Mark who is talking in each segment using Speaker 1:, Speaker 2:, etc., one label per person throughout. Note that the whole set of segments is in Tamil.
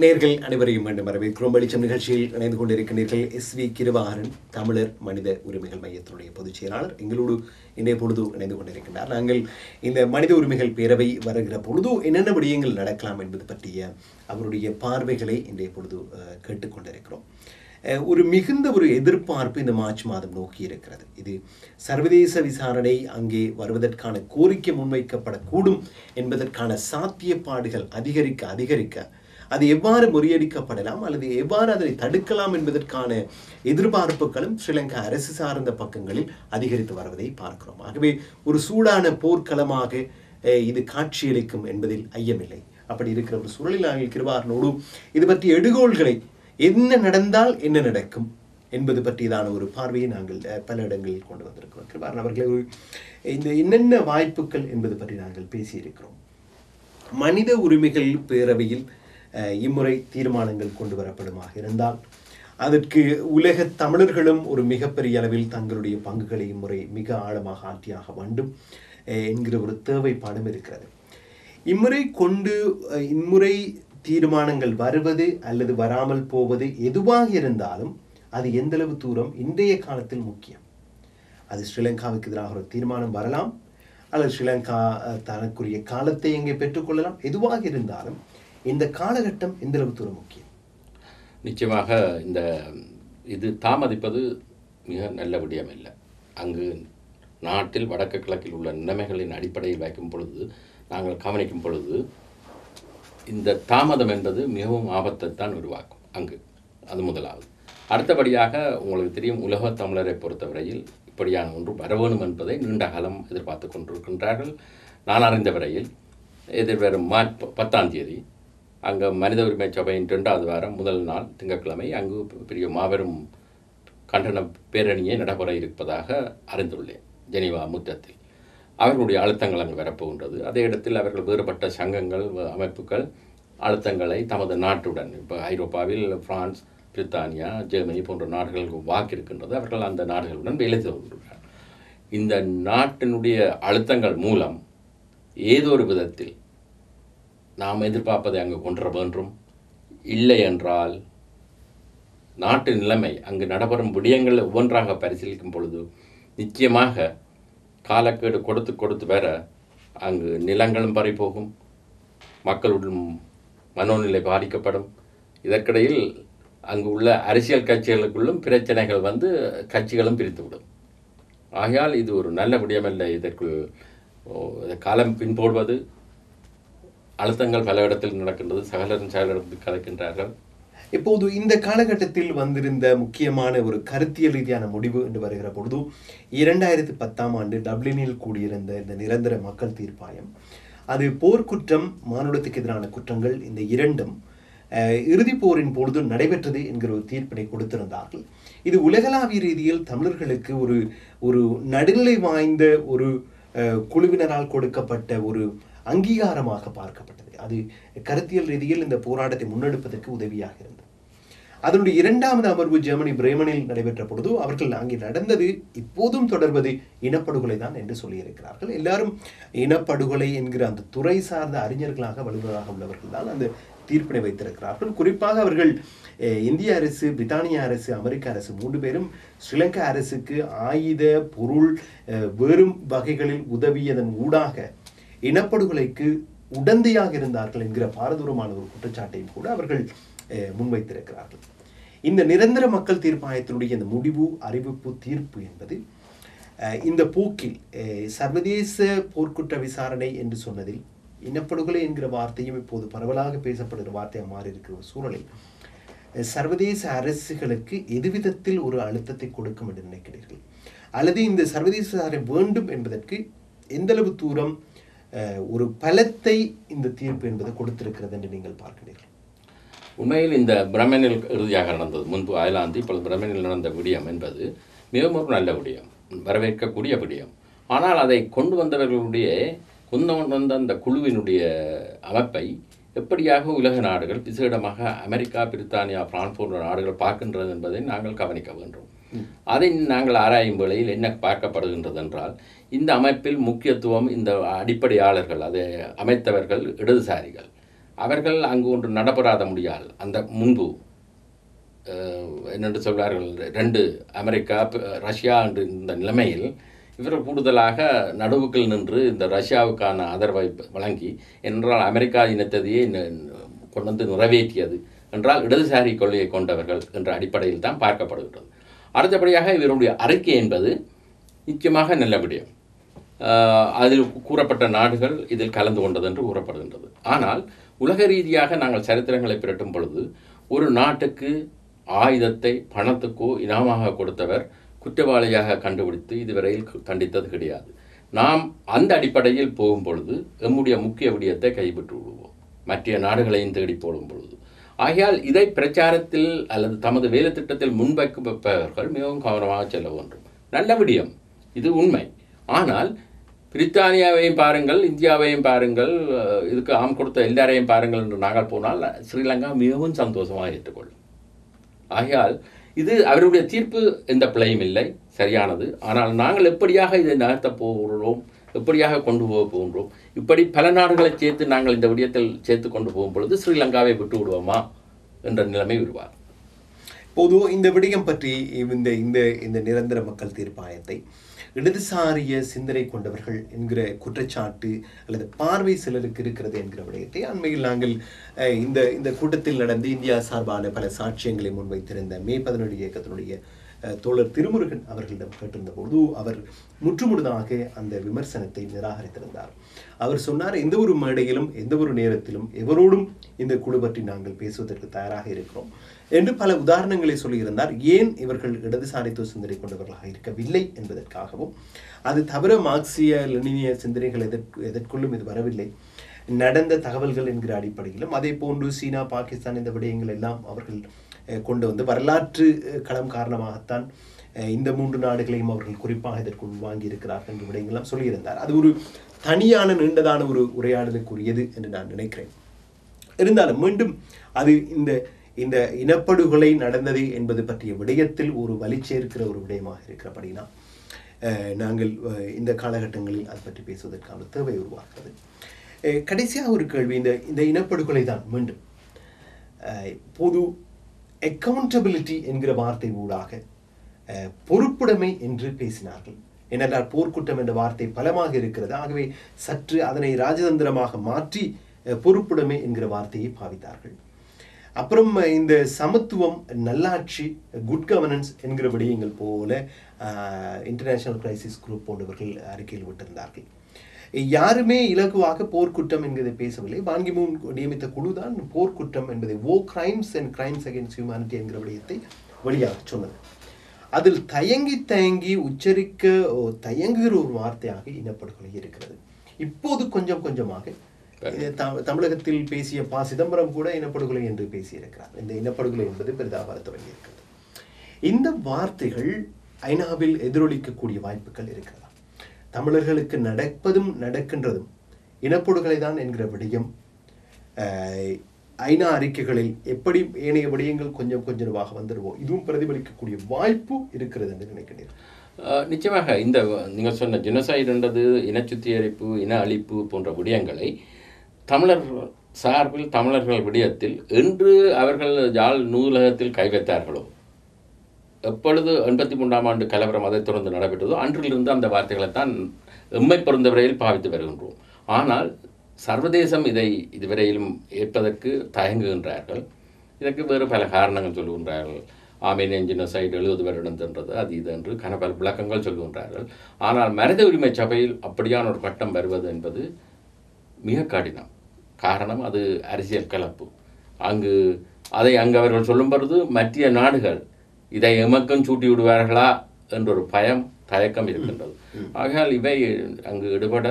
Speaker 1: நேர்கள் அனைவரையும் மீண்டும் வரவேற்கிறோம் வெளிச்சம் நிகழ்ச்சியில் இணைந்து கொண்டிருக்கிறீர்கள் எஸ் வி கிருவாகரன் தமிழர் மனித உரிமைகள் மையத்தினுடைய பொதுச் செயலாளர் எங்களோடு இன்றைய பொழுது இணைந்து கொண்டிருக்கின்றார் நாங்கள் இந்த மனித உரிமைகள் பேரவை வருகிற பொழுது என்னென்ன விடயங்கள் நடக்கலாம் என்பது பற்றிய அவருடைய பார்வைகளை இன்றைய பொழுது அஹ், கேட்டுக்கொண்டிருக்கிறோம் அஹ், ஒரு மிகுந்த ஒரு எதிர்பார்ப்பு இந்த மார்ச் மாதம் நோக்கி இருக்கிறது இது சர்வதேச விசாரணை அங்கே வருவதற்கான கோரிக்கை முன்வைக்கப்படக்கூடும் என்பதற்கான சாத்தியப்பாடுகள் அதிகரிக்க அதிகரிக்க அது எவ்வாறு முறியடிக்கப்படலாம் அல்லது எவ்வாறு அதனை தடுக்கலாம் என்பதற்கான எதிர்பார்ப்புகளும் ஸ்ரீலங்கா அரசு சார்ந்த பக்கங்களில் அதிகரித்து வருவதை பார்க்கிறோம் ஆகவே ஒரு சூடான போர்க்களமாக அஹ், இது காட்சியளிக்கும் என்பதில் ஐயமில்லை அப்படி இருக்கிற ஒரு சூழலில் நாங்கள் கிருவாரனோடு இது பற்றிய எடுகோள்களை என்ன நடந்தால் என்ன நடக்கும் என்பது பற்றியதான ஒரு பார்வையை நாங்கள் அஹ், பல இடங்களில் கொண்டு வந்திருக்கிறோம் கிருபாரன் அவர்களை ஒரு இந்த என்னென்ன வாய்ப்புகள் என்பது பற்றி நாங்கள் பேசியிருக்கிறோம் மனித உரிமைகள் பேரவையில் அஹ், இம்முறை தீர்மானங்கள் கொண்டு வரப்படுமாக இருந்தால் அதற்கு உலக தமிழர்களும் ஒரு மிகப்பெரிய அளவில் தங்களுடைய பங்குகளை இம்முறை மிக ஆழமாக ஆற்றியாக வேண்டும் அஹ், என்கிற ஒரு தேவைப்பாடும் இருக்கிறது இம்முறை கொண்டு அஹ், இம்முறை தீர்மானங்கள் வருவது அல்லது வராமல் போவது எதுவாக இருந்தாலும் அது எந்தளவு தூரம் இன்றைய காலத்தில் முக்கியம் அது ஸ்ரீலங்காவுக்கு எதிராக ஒரு தீர்மானம் வரலாம் அல்லது ஸ்ரீலங்கா அஹ், தனக்குரிய காலத்தை எங்கே பெற்றுக்கொள்ளலாம் எதுவாக இருந்தாலும் இந்த காலகட்டம் எந்தளவு தூரம் முக்கியம்
Speaker 2: நிச்சயமாக இந்த இது தாமதிப்பது மிக நல்ல விடயம் இல்லை அங்கு நாட்டில் வடக்கு கிழக்கில் உள்ள நிலைமைகளின் அடிப்படையில் வைக்கும் பொழுது நாங்கள் கவனிக்கும் பொழுது இந்த தாமதம் என்பது மிகவும் ஆபத்தை தான் உருவாக்கும் அங்கு அது முதலாவது அடுத்தபடியாக உங்களுக்கு தெரியும் உலகத் தமிழரை பொறுத்தவரையில் இப்படியான ஒன்று வரவேணும் என்பதை நீண்ட காலம் எதிர்பார்த்து கொண்டிருக்கின்றார்கள் நான் அறிந்த வரையில் எதிர்வரும் மார்ச் ப- பத்தாம் தேதி அங்கே மனித உரிமை சபையின் இரண்டாவது வாரம் முதல் நாள் திங்கட்கிழமை அங்கு பெரிய மாபெரும் கண்டன பேரணியை நடைபெற இருப்பதாக அறிந்துள்ளேன் ஜெனீவா முற்றத்தில் அவர்களுடைய அழுத்தங்கள் அங்கு வரப்போகின்றது அதே இடத்தில் அவர்கள் வேறுபட்ட சங்கங்கள் வ- அமைப்புகள் அழுத்தங்களை தமது நாட்டுடன் இப்போ ஐரோப்பாவில் பிரான்ஸ் பிரித்தானியா ஜெர்மனி போன்ற நாடுகளுக்கு வாக்கு இருக்கின்றது அவர்கள் அந்த நாடுகளுடன் வேலை செய்து கொண்டிருக்கிறார்கள் இந்த நாட்டினுடைய அழுத்தங்கள் மூலம் ஏதோ ஒரு விதத்தில் நாம் எதிர்பார்ப்பதை அங்கு கொண்டு வர வேண்டும் இல்லை என்றால் நாட்டு நிலைமை அங்கு நடைபெறும் விடயங்களை ஒவ்வொன்றாக பரிசீலிக்கும் பொழுது நிச்சயமாக காலக்கேடு கொடுத்து கொடுத்து வர அங்கு நிலங்களும் பறிபோகும் மக்களுடன் மனோநிலை பாதிக்கப்படும் இதற்கிடையில் அங்கு உள்ள அரசியல் கட்சிகளுக்குள்ளும் பிரச்சனைகள் வந்து கட்சிகளும் பிரித்துவிடும் ஆகையால் இது ஒரு நல்ல விடயமல்ல இதற்குள் ஓ, காலம் பின்போடுவது அழுத்தங்கள் பல இடத்தில் நடக்கின்றது சகலரும் சகல இடத்தில் கலக்கின்றார்கள்
Speaker 1: இப்போது இந்த காலகட்டத்தில் வந்திருந்த முக்கியமான ஒரு கருத்தியல் ரீதியான முடிவு என்று வருகிற பொழுது இரண்டாயிரத்தி பத்தாம் ஆண்டு டப்ளினில் கூடியிருந்த இந்த நிரந்தர மக்கள் தீர்ப்பாயம் அது போர்க்குற்றம் மானுடத்துக்கு எதிரான குற்றங்கள் இந்த இரண்டும் அஹ், இறுதிப் போரின் பொழுது நடைபெற்றது என்கிற ஒரு தீர்ப்பினை கொடுத்திருந்தார்கள் இது உலகளாவிய ரீதியில் தமிழர்களுக்கு ஒரு ஒரு நடுநிலை வாய்ந்த ஒரு அஹ், குழுவினரால் கொடுக்கப்பட்ட ஒரு அங்கீகாரமாக பார்க்கப்பட்டது அது கருத்தியல் ரீதியில் இந்த போராட்டத்தை முன்னெடுப்பதற்கு உதவியாக இருந்தது அதனுடைய இரண்டாவது அமர்வு ஜெர்மனி பிரேமனில் நடைபெற்ற பொழுது அவர்கள் அங்கே நடந்தது இப்போதும் தொடர்வது இனப்படுகொலை தான் என்று சொல்லியிருக்கிறார்கள் எல்லாரும் இனப்படுகொலை என்கிற அந்த துறை சார்ந்த அறிஞர்களாக வல்லுநராக உள்ளவர்கள் தான் அந்த தீர்ப்பினை வைத்திருக்கிறார்கள் குறிப்பாக அவர்கள் அஹ், இந்திய அரசு பிரித்தானிய அரசு அமெரிக்க அரசு மூன்று பேரும் ஸ்ரீலங்கா அரசுக்கு ஆயுத பொருள் அஹ், வேறும் வகைகளில் உதவியதன் ஊடாக இனப்படுகொலைக்கு உடந்தையாக இருந்தார்கள் என்கிற பாரதூரமான ஒரு குற்றச்சாட்டையும் கூட அவர்கள் அஹ், முன்வைத்திருக்கிறார்கள் இந்த நிரந்தர மக்கள் தீர்ப்பாயத்தினுடைய இந்த முடிவு அறிவிப்பு தீர்ப்பு என்பது அஹ், இந்த போக்கில் அஹ், சர்வதேச போர்க்குற்ற விசாரணை என்று சொன்னதில் இனப்படுகொலை என்கிற வார்த்தையும் இப்போது பரவலாக பேசப்படுகிற வார்த்தையாக மாறி இருக்கிற ஒரு சூழலில் அஹ், சர்வதேச அரசுகளுக்கு எதுவிதத்தில் ஒரு அழுத்தத்தை கொடுக்கும் என்று நினைக்கிறீர்கள் அல்லது இந்த சர்வதேச விசாரணை வேண்டும் என்பதற்கு எந்தளவு தூரம் அஹ், ஒரு பலத்தை இந்த தீர்ப்பு என்பது கொடுத்திருக்கிறது என்று நீங்கள் பார்க்கிறீர்கள்
Speaker 2: உண்மையில் இந்த பிரமனில் இறுதியாக நடந்தது முன்பு அயலாந்து இப்பொழுது பிரமனில் நடந்த விடயம் என்பது மிகவும் ஒரு நல்ல விடயம் வரவேற்கக்கூடிய விடயம் ஆனால் அதை கொண்டு வந்தவர்களுடைய கொண்டு வந்த அந்த குழுவினுடைய அமைப்பை எப்படியாக உலக நாடுகள் விசேடமாக அமெரிக்கா பிரித்தானியா பிரான்ஸ் போன்ற நாடுகள் பார்க்கின்றது என்பதை நாங்கள் கவனிக்க வேண்டும் அதை நாங்கள் ஆராயும் வேளையில் என்ன பார்க்கப்படுகின்றது என்றால் இந்த அமைப்பில் முக்கியத்துவம் இந்த அடிப்படையாளர்கள் அதை அமைத்தவர்கள் இடதுசாரிகள் அவர்கள் அங்கு ஒன்று நடைபெறாத முடியாது அந்த முன்பு அஹ், என்னென்று சொல்வார்கள் ரெண்டு அமெரிக்கா ப- ரஷ்யா என்ற இந்த நிலைமையில் இவர் கூடுதலாக நடுவுக்குள் நின்று இந்த ரஷ்யாவுக்கான ஆதரவை ப- வழங்கி என்றால் அமெரிக்கா இனத்ததையே ந- ந- கொண்டு வந்து நிறைவேற்றியது என்றால் இடதுசாரி கொள்கையை கொண்டவர்கள் என்ற அடிப்படையில் தான் பார்க்கப்படுகிறது அடுத்தபடியாக இவருடைய அறிக்கை என்பது நிச்சயமாக நல்ல விடயம் ஆஹ் அதில் கூறப்பட்ட நாடுகள் இதில் கலந்து கொண்டது என்று கூறப்படுகின்றது ஆனால் உலக ரீதியாக நாங்கள் சரித்திரங்களை பிரட்டும் பொழுது ஒரு நாட்டுக்கு ஆயுதத்தை பணத்துக்கோ இனாமாக கொடுத்தவர் குற்றவாளியாக கண்டுபிடித்து இதுவரையில் கு- தண்டித்தது கிடையாது நாம் அந்த அடிப்படையில் போகும் பொழுது எம்முடைய முக்கிய விடயத்தை கைவிட்டு விடுவோம் மற்ற நாடுகளையும் தேடி போடும் பொழுது ஆகையால் இதை பிரச்சாரத்தில் அல்லது தமது வேலை திட்டத்தில் முன்வைக்கப்பவர்கள் மிகவும் கவனமாக செல்ல வேண்டும் நல்ல விடயம் இது உண்மை ஆனால் பிரித்தானியாவையும் பாருங்கள் இந்தியாவையும் பாருங்கள் அஹ், இதுக்கு ஆம் கொடுத்த எல்லாரையும் பாருங்கள் என்று நாங்கள் போனால் ஸ்ரீலங்கா மிகவும் சந்தோஷமாக ஏற்றுக்கொள்ளும் ஆகையால் இது அவருடைய தீர்ப்பு எந்த பிழையும் இல்லை சரியானது ஆனால் நாங்கள் எப்படியாக இதை நகர்த்தப் போகிறோம் எப்படியாக கொண்டு போக போகின்றோம் இப்படி பல நாடுகளை சேர்த்து நாங்கள் இந்த விடயத்தில் சேர்த்து கொண்டு போகும் பொழுது ஸ்ரீலங்காவை விட்டு விடுவோமா என்ற நிலைமை உருவாகும்
Speaker 1: பொதுவாக இந்த விடயம் பற்றி இந்த இந்த இந்த நிரந்தர மக்கள் தீர்ப்பாயத்தை இடதுசாரிய சிந்தனை கொண்டவர்கள் என்கிற குற்றச்சாட்டு அல்லது பார்வை சிலருக்கு இருக்கிறது என்கிற விடயத்தை அண்மையில் நாங்கள் அஹ், இந்த இந்த கூட்டத்தில் நடந்து இந்தியா சார்பான பல சாட்சியங்களை முன்வைத்திருந்த மே பதினேழு இயக்கத்தினுடைய அஹ், தோழர் திருமுருகன் அவர்களிடம் கேட்டிருந்த பொழுது அவர் முற்றுமுழுதாக அந்த விமர்சனத்தை நிராகரித்திருந்தார் அவர் சொன்னார் எந்த ஒரு மேடையிலும் எந்த ஒரு நேரத்திலும் எவரோடும் இந்த குழு பற்றி நாங்கள் பேசுவதற்கு தயாராக இருக்கிறோம் என்று பல உதாரணங்களை சொல்லியிருந்தார் ஏன் இவர்கள் இடதுசாரித்துவ சிந்தனை கொண்டவர்களாக இருக்கவில்லை என்பதற்காகவும் அது தவிர மார்க்சிய லெனினிய சிந்தனைகள் எதற்கு எதற்குள்ளும் இது வரவில்லை நடந்த தகவல்கள் என்கிற அடிப்படையிலும் அதே போன்று சீனா பாகிஸ்தான் இந்த விடயங்கள் எல்லாம் அவர்கள் அஹ், கொண்டு வந்து வரலாற்று அஹ், களம் காரணமாகத்தான் அஹ், இந்த மூன்று நாடுகளையும் அவர்கள் குறிப்பாக இதற்குள் வாங்கி இருக்கிறார்கள் என்ற விடயங்கள்லாம் சொல்லியிருந்தார் அது ஒரு தனியான நீண்டதான ஒரு உரையாடலுக்குரியது என்று நான் நினைக்கிறேன் இருந்தாலும் மீண்டும் அது இந்த இந்த இனப்படுகொலை நடந்தது என்பது பற்றிய விடயத்தில் ஒரு வலி சேர்க்கிற ஒரு விடயமாக இருக்கிறபடினா அஹ், நாங்கள் அஹ், இந்த காலகட்டங்களில் அது பற்றி பேசுவதற்கான தேவை உருவாகிறது அஹ், கடைசியாக ஒரு கேள்வி இந்த இந்த இனப்படுகொலை தான் மீண்டும் அஹ், பொது அக்கௌண்டபிலிட்டி என்கிற வார்த்தை ஊடாக அஹ், பொறுப்புடைமை என்று பேசினார்கள் ஏனென்றால் போர்க்குற்றம் என்ற வார்த்தை பலமாக இருக்கிறது ஆகவே சற்று அதனை ராஜதந்திரமாக மாற்றி அஹ், பொறுப்புடைமை என்கிற வார்த்தையை பாவித்தார்கள் அப்புறம் அஹ், இந்த சமத்துவம் நல்லாட்சி குட் கவர்னன்ஸ் என்கிற விடயங்கள் போல இன்டர்நேஷனல் கிரைசிஸ் குரூப் போன்றவர்கள் அறிக்கையில் விட்டிருந்தார்கள் யாருமே இலகுவாக போர்க்குற்றம் என்கிறதை பேசவில்லை பான்கிமூன் நியமித்த குழுதான் போர்க்குற்றம் என்பதை ஓ crimes and crimes against humanity என்கிற விடயத்தை வழியாக சொன்னது அதில் தயங்கி தயங்கி உச்சரிக்க ஓ, தயங்குகிற ஒரு வார்த்தையாக இனப்படுகொலை இருக்கிறது இப்போது கொஞ்சம் கொஞ்சமாக இது த- தமிழகத்தில் பேசிய பா சிதம்பரம் கூட இனப்படுகொலை என்று பேசியிருக்கிறார் இந்த இனப்படுகொலை என்பது பெரிதாக வர தொடங்கியிருக்கிறது இந்த வார்த்தைகள் ஐநாவில் எதிரொலிக்கக்கூடிய வாய்ப்புகள் இருக்கிறதா தமிழர்களுக்கு நடப்பதும் நடக்கின்றதும் இனப்படுகொலை தான் என்கிற விடயம் அஹ், ஐநா அறிக்கைகளில் எப்படி ஏனைய விடயங்கள் கொஞ்சம் கொஞ்சமாக வந்துடுவோம் இதுவும் பிரதிபலிக்கக்கூடிய வாய்ப்பு இருக்கிறது என்று நினைக்கிறேன்
Speaker 2: அஹ், நிச்சயமாக இந்த நீங்கள் சொன்ன ஜெனோசைடுன்றது இனச்சுத்திகரிப்பு இன அழிப்பு போன்ற விடயங்களை தமிழர் சார்பில் தமிழர்கள் விடயத்தில் என்று அவர்கள் யாழ் நூலகத்தில் கை வைத்தார்களோ எப்பொழுது எண்பத்தி மூன்றாம் ஆண்டு கலவரம் அதைத் தொடர்ந்து நடைபெற்றதோ அன்றிலிருந்து அந்த வார்த்தைகளை தான் எம்மை பொறுந்தவரையில் பாவித்து வருகின்றோம் ஆனால் சர்வதேசம் இதை இதுவரையிலும் ஏற்பதற்கு தயங்குகின்றார்கள் இதற்கு வேறு பல காரணங்கள் சொல்லுகின்றார்கள் ஆமீனியன் ஜினோசைடு எழுபது வருடம் சென்றது அது இது என்று கனபல விளக்கங்கள் சொல்லுகின்றார்கள் ஆனால் மனித உரிமை சபையில் அப்படியான ஒரு கட்டம் வருவது என்பது மிக கடினம் காரணம் அது அரசியல் கலப்பு அங்கு அதை அங்கு அவர்கள் சொல்லும் பொழுது மற்ற நாடுகள் இதை எமக்கும் சூட்டி விடுவார்களா என்ற ஒரு பயம் தயக்கம் இருக்கின்றது ஆகையால் இவை அங்கு ஈடுபட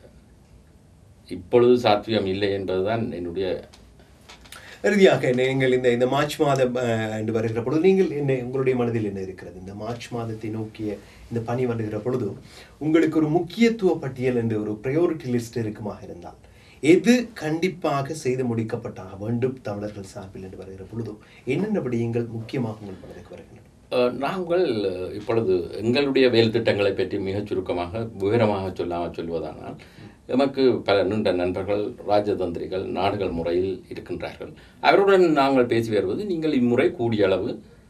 Speaker 2: இப்பொழுது சாத்தியம் இல்லை என்பதுதான் என்னுடைய
Speaker 1: இறுதியாக நீங்கள் இந்த இந்த மார்ச் மாதம் அஹ், என்று வருகிற பொழுது நீங்கள் என்ன உங்களுடைய மனதில் என்ன இருக்கிறது இந்த மார்ச் மாதத்தை நோக்கிய இந்த பணி வருகிற பொழுது உங்களுக்கு ஒரு முக்கியத்துவ பட்டியல் என்று ஒரு ப்ரையாரிட்டி லிஸ்ட் இருக்குமாக இருந்தால் எது கண்டிப்பாக செய்து முடிக்கப்பட்டாக வேண்டும் தமிழர்கள் சார்பில் என்று வருகிற பொழுது என்னென்ன விடயங்கள் முக்கியமாக உங்கள் மனதுக்கு வருகின்றன
Speaker 2: அஹ், நாங்கள் இப்பொழுது எங்களுடைய வேல் திட்டங்களை பற்றி மிகச் சுருக்கமாக விவரமாக சொல்லாமல் சொல்வதானால் எமக்கு பல நீண்ட நண்பர்கள் ராஜதந்திரிகள் நாடுகள் முறையில் இருக்கின்றார்கள் அவருடன் நாங்கள் பேசி வருவது நீங்கள் இம்முறை கூடிய அளவு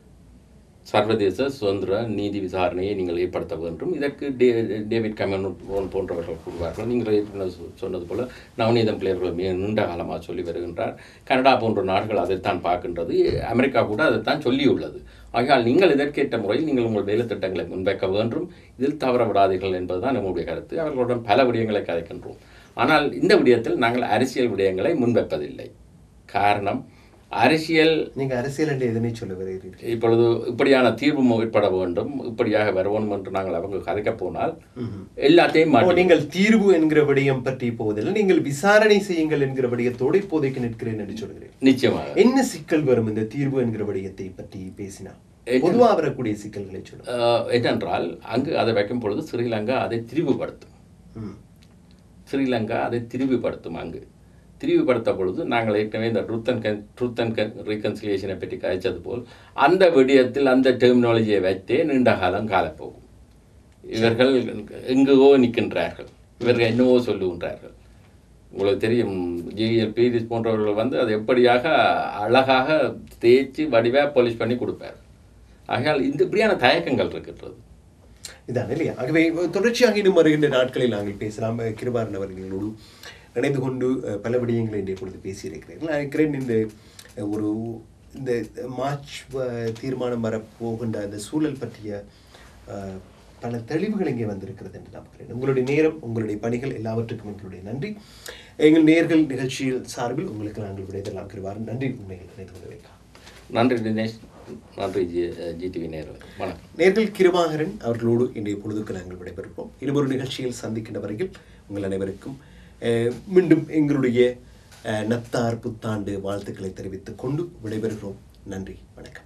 Speaker 2: சர்வதேச சுதந்திர நீதி விசாரணையை நீங்கள் ஏற்படுத்த வேண்டும் இதற்கு டே டேவிட் கமன் போன்றவர்கள் கூறுவார்கள் நீங்கள் ஏற்கனவே சொ- சொன்னது போல நவநீதம் பிள்ளையர்கள் மிக நீண்ட காலமாக சொல்லி வருகின்றார் கனடா போன்ற நாடுகள் அதைத்தான் பார்க்கின்றது அமெரிக்கா கூட அதைத்தான் சொல்லியுள்ளது ஆகையால் நீங்கள் இதற்கேற்ற முறையில் நீங்கள் உங்கள் வேலை திட்டங்களை முன்வைக்க வேண்டும் இதில் தவற விடாதீர்கள் என்பதுதான் நம்முடைய கருத்து அவர்களுடன் பல விடயங்களை கதைக்கின்றோம் ஆனால் இந்த விடயத்தில் நாங்கள் அரசியல் விடயங்களை முன்வைப்பதில்லை காரணம் அரசியல்
Speaker 1: நீங்க அரசியல் என்று எதனை சொல்ல வருகிறீர்கள்
Speaker 2: இப்பொழுது இப்படியான தீர்வு ஏற்பட வேண்டும் இப்படியாக வரணும் என்று நாங்கள் அவங்க கதைக்க போனால் எல்லாத்தையும்
Speaker 1: ஓ,
Speaker 2: மாட்டி
Speaker 1: நீங்கள் தீர்வு என்கிற விடயம் பற்றி போவதில்லை நீங்கள் விசாரணை செய்யுங்கள் என்கிற விடயத்தோடு இப்போதைக்கு நிற்கிறேன் என்று சொல்கிறேன்
Speaker 2: நிச்சயமாக
Speaker 1: என்ன சிக்கல் வரும் இந்த தீர்வு என்கிற விடயத்தை பற்றி பேசினா
Speaker 2: என்ன-
Speaker 1: பொதுவா வரக்கூடிய சிக்கல்களை சொல்லுங்க
Speaker 2: அஹ், என்னென்றால் அங்கு அதை வைக்கும் பொழுது ஸ்ரீலங்கா அதை திரிவுபடுத்தும்
Speaker 1: ம்.
Speaker 2: ஸ்ரீலங்கா அதை திரிவுபடுத்தும் அங்கு திரிவுபடுத்த பொழுது நாங்கள் ஏற்கனவே இந்த ட்ரூத் அண்ட் கன் ட்ரூத் அண்ட் கன் ரீகன்சிலியேஷனை பற்றி கதைச்சது போல் அந்த விடயத்தில் அந்த டெர்மினாலஜியை வைத்தே நீண்ட காலம் காலப்போகும் இவர்கள் எங்கோ நிற்கின்றார்கள் இவர்கள் என்னவோ சொல்லுகின்றார்கள் உங்களுக்கு தெரியும் ஜிஎல் பீரிஸ் போன்றவர்கள் வந்து அது எப்படியாக அழகாக தேய்ச்சி வடிவாக பாலிஷ் பண்ணி கொடுப்பார் ஆகையால் இந்த இப்படியான தயக்கங்கள் இருக்கின்றது
Speaker 1: இதான் இல்லையா ஆகவே தொடர்ச்சியாக இன்னும் வருகின்ற நாட்களில் நாங்கள் பேசலாம் அஹ், கிருபாரன் அவர்களோடு இணைந்து கொண்டு அஹ், பல விடயங்களை இன்றைய பொழுது பேசியிருக்கிறேன் நான் நினைக்கிறேன் இந்த அஹ், ஒரு இந்த மார்ச் அஹ், தீர்மானம் வரப்போகின்ற அந்த சூழல் பற்றிய அஹ், பல தெளிவுகள் இங்கே வந்திருக்கிறது என்று நம்புகிறேன் உங்களுடைய நேரம் உங்களுடைய பணிகள் எல்லாவற்றுக்கும் எங்களுடைய நன்றி எங்கள் நேர்கள் நிகழ்ச்சியில் சார்பில் உங்களுக்கு நாங்கள் விடைதெல்லாம் கிருபாரன் நன்றி உண்மையில் இணைந்து கொண்டு வைக்கலாம்
Speaker 2: நன்றி தினேஷ் நன்றி ஜி ஜிடிவி நேரு வணக்கம்
Speaker 1: நேர்கள் கிருபாகரன் அவர்களோடு இன்றைய பொழுதுக்கு நாங்கள் விடைபெறுவோம் இன்னும் ஒரு நிகழ்ச்சியில் சந்திக்கின்ற வரையில் உங்கள் அனைவருக்கும் அஹ், மீண்டும் எங்களுடைய அஹ், நத்தார் புத்தாண்டு வாழ்த்துக்களை தெரிவித்துக் கொண்டு விடைபெறுகிறோம் நன்றி வணக்கம்